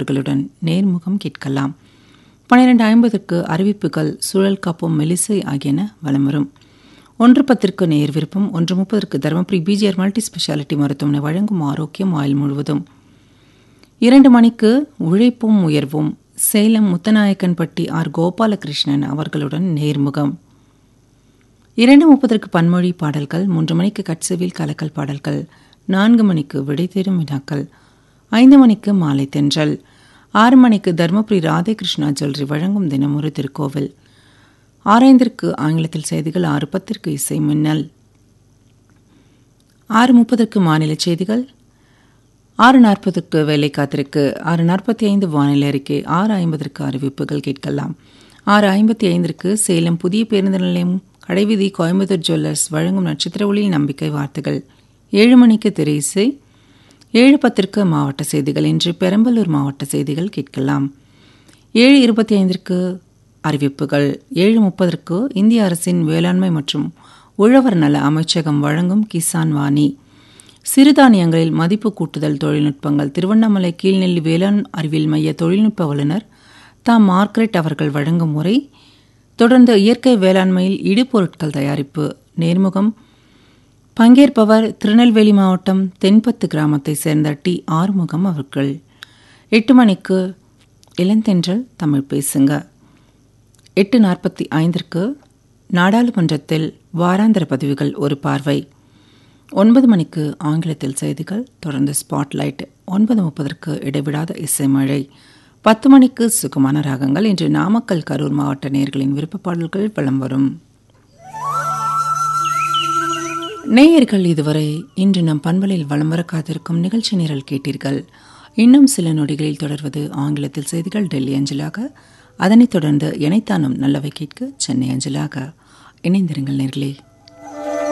அவர்களுடன் நேர்முகம் கேட்கலாம் பன்னிரண்டு ஐம்பதுக்கு அறிவிப்புகள் சூழல் காப்போம் மெலிசை ஆகியன வலம் வரும் ஒன்று பத்திற்கு நேர் விருப்பம் ஒன்று முப்பதற்கு தருமபுரி பிஜிஆர் மல்டி ஸ்பெஷாலிட்டி மருத்துவமனை வழங்கும் ஆரோக்கியம் ஆயுள் முழுவதும் இரண்டு மணிக்கு உழைப்பும் உயர்வும் சேலம் முத்தநாயக்கன்பட்டி ஆர் கோபாலகிருஷ்ணன் அவர்களுடன் நேர்முகம் இரண்டு முப்பதற்கு பன்மொழி பாடல்கள் மூன்று மணிக்கு கட்சவில் கலக்கல் பாடல்கள் நான்கு மணிக்கு விடை தேடும் வினாக்கள் ஐந்து மணிக்கு மாலை தென்றல் ஆறு மணிக்கு தருமபுரி ராதேகிருஷ்ணா ஜுவல்லரி வழங்கும் தினமொரு திருக்கோவில் ஆரைந்திற்கு ஆங்கிலத்தில் செய்திகள் ஆறு பத்திற்கு இசை மின்னல் ஆறு முப்பதற்கு மாநில செய்திகள் ஆறு நாற்பதுக்கு வேலை காத்திருக்கு ஆறு நாற்பத்தி ஐந்து வானிலை அறிக்கை ஆறு ஐம்பதற்கு அறிவிப்புகள் கேட்கலாம் ஆறு ஐம்பத்தி ஐந்திற்கு சேலம் புதிய பேருந்து நிலையம் கடைவீதி கோயம்புத்தூர் ஜுவல்லர்ஸ் வழங்கும் நட்சத்திர ஒளியில் நம்பிக்கை வார்த்தைகள் ஏழு மணிக்கு திரை இசை ஏழு பத்திற்கு மாவட்ட செய்திகள் இன்று பெரம்பலூர் மாவட்ட செய்திகள் கேட்கலாம் ஏழு இருபத்தி ஐந்திற்கு அறிவிப்புகள் ஏழு முப்பதற்கு இந்திய அரசின் வேளாண்மை மற்றும் உழவர் நல அமைச்சகம் வழங்கும் கிசான் வாணி சிறுதானியங்களில் மதிப்பு கூட்டுதல் தொழில்நுட்பங்கள் திருவண்ணாமலை கீழ்நெல்லி வேளாண் அறிவியல் மைய தொழில்நுட்ப வல்லுநர் தாம் மார்க்ரெட் அவர்கள் வழங்கும் முறை தொடர்ந்து இயற்கை வேளாண்மையில் இடுபொருட்கள் தயாரிப்பு நேர்முகம் பங்கேற்பவர் திருநெல்வேலி மாவட்டம் தென்பத்து கிராமத்தை சேர்ந்த டி ஆறுமுகம் அவர்கள் எட்டு மணிக்கு இளந்தென்றல் தமிழ் பேசுங்க எட்டு நாற்பத்தி ஐந்திற்கு நாடாளுமன்றத்தில் வாராந்திர பதிவுகள் ஒரு பார்வை ஒன்பது மணிக்கு ஆங்கிலத்தில் செய்திகள் தொடர்ந்து ஸ்பாட்லைட் ஒன்பது முப்பதற்கு இடைவிடாத இசைமழை பத்து மணிக்கு சுகமான ராகங்கள் இன்று நாமக்கல் கரூர் மாவட்ட நேர்களின் விருப்ப பாடல்கள் வலம் வரும் நேயர்கள் இதுவரை இன்று நம் பண்பலில் வலம் வர காத்திருக்கும் நிகழ்ச்சி நிரல் கேட்டீர்கள் இன்னும் சில நொடிகளில் தொடர்வது ஆங்கிலத்தில் செய்திகள் டெல்லி அஞ்சலாக அதனைத் தொடர்ந்து இணைத்தானும் நல்லவை கேட்க சென்னை அஞ்சலாக இணைந்திருங்கள் நேர்களே